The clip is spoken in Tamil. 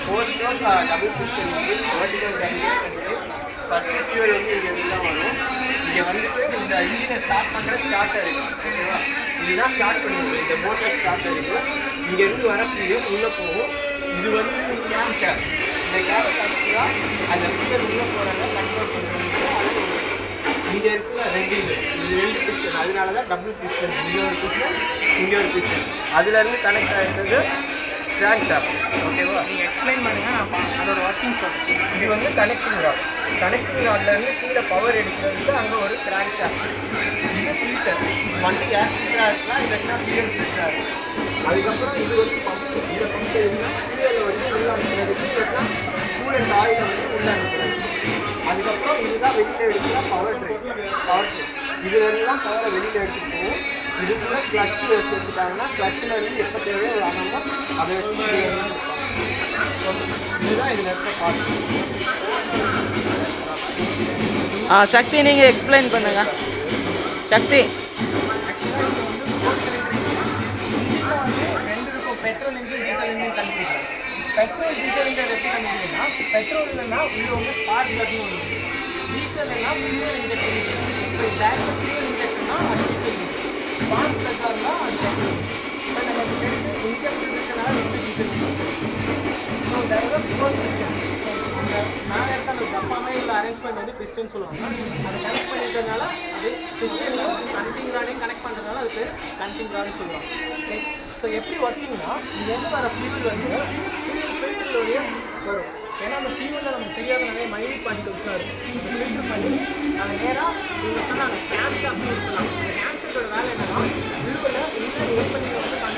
ஃபோர் ஸ்ட்ரோக் டபுள் பிஸ்டன் வந்து வெர்டிகல் டேங்கேஜ் பண்ணிட்டு ஃபஸ்ட்டு ஃபியூல் வந்து இங்கே இருந்து தான் வரும் இங்கே வந்துட்டு இந்த இன்ஜினை ஸ்டார்ட் பண்ணுற ஸ்டார்டர் இருக்கும் ஓகேவா இதுதான் ஸ்டார்ட் பண்ணுவோம் இந்த மோட்டர் ஸ்டார்டர் இருக்கும் இங்கேருந்து வர ஃபியூல் உள்ளே போகும் இது வந்து கேம் ஷேர் இந்த கேப் ஷேர் அந்த ஃபியூல் உள்ளே போகிறத கண்ட்ரோல் பண்ணுறதுக்கு அது ஒரு இங்கே இருக்குல்ல ரெண்டு இது இது ரெண்டு பிஸ்டன் அதனால தான் டபுள் பிஸ்டன் இங்கே ஒரு பிஸ்டன் இங்கே ஒரு பிஸ்டன் அதுலேருந்து கனெக்ட் ஆகிருந்தது கிராங்க் ஷாஃப்ட் ஓகேவா நீங்கள் எக்ஸ்பிளைன் பண்ணுங்கள் நான் பா- அதோட ஒர்க்கிங் சொல்கிறேன் இது வந்து கனெக்டிங் ராட் கனெக்டிங் ராட்லேருந்து கீழே பவர் எடுக்கிறதுக்கு அங்கே ஒரு கிராங்க் ஷாஃப்ட் இது ஃபில்டர் வண்டி ஏர் ஃபில்டராக இருக்கலாம் இல்லைன்னா ஃபியூல் ஃபில்டராக இருக்கும் அதுக்கப்புறம் இது வந்து பம்ப் இந்த பம்ப் எதுனா ஃபியூலை வந்து உள்ள அனுப்புறதுக்கு இல்லைன்னா கூலண்ட் ஆயிலை வந்து உள்ள அனுப்புறது அதுக்கப்புறம் இதுதான் வெளியில் எடுக்கிற பவர் ட்ரைவ் பவர் ட்ரைவ் இதுல இருந்து தான் பவரை வெளியில் எடுத்துட்டு போகும் இதுக்குள்ள கிளச்சு சேர்த்துட்டாங்கன்னா கிளச்சில் இருந்து எப்போ தேவையோ வாங்காம அதை வச்சு வெளியே எடுத்து கொடுப்பாங்க. இதுதான் இதில் இருக்க பார்ட்ஸ் ஆ சக்தி நீங்கள் எக்ஸ்பிளைன் பண்ணுங்க சக்தி ஆக்சுவலாக இது வந்து ஃபோர் சிலிண்டர் இன்ஜினில் வந்து ரெண்டு இருக்கும் பெட்ரோல் இன்ஜின் டீசல் இன்ஜின் கண்டுபிடிக்கலாம் பெட்ரோல் டீசல் இன்ஜின் எப்படி கண்டுபிடிக்கணும்னா பெட்ரோல் இல்லைன்னா உள்ள வந்து ஸ்பார்க் பிளக்னு ஒன்று டீசல்னா ஃபியூல் இன்ஜெக்ட் பண்ணிக்கலாம் ஸோ டேரக்டாக ஃபியூல் இன்ஜெக்ட்னா அது டீசல் ஸ்பார்க் பிளக்காக இருந்தால் அது பெட்ரோல் இப்போ நம்ம ரெண்டு இன்ஜெக்ட் இருக்கனால ரெண்டு diesel so there four piston அந்த மேலே இருக்க அந்த ஜப்பாமே உள்ள அரேஞ்ச்மெண்ட் வந்து பிஸ்டன் சொல்லுவாங்க அதை கனெக்ட் பண்ணிட்டதுனால அது பிஸ்டனில் கனெக்டிங் ராடையும் கனெக்ட் பண்ணுறதுனால அது பேர் கனெக்டிங் ராடுன்னு சொல்லுவாங்க ஸோ எப்படி ஒர்க்கிங்னா இங்கேருந்து வர ஃபியூல் வந்து ஃபியூல் ஃபில்டர்லோடய வரும் ஏன்னா அந்த ஃபியூலில் நமக்கு தெரியாத நிறைய மைனிட் பார்ட்டிகல்ஸ்லாம் இருக்கும் அதை ஃபில்டர் பண்ணி அதை நேராக நீங்கள் சொன்னாங்க கேம்ஷாப்னு சொன்னாங்க அந்த கேம்ஷாட்டோட வேலை என்னன்னா உள்ள உள்ள என்ன ஏற்படுத்தி வந்து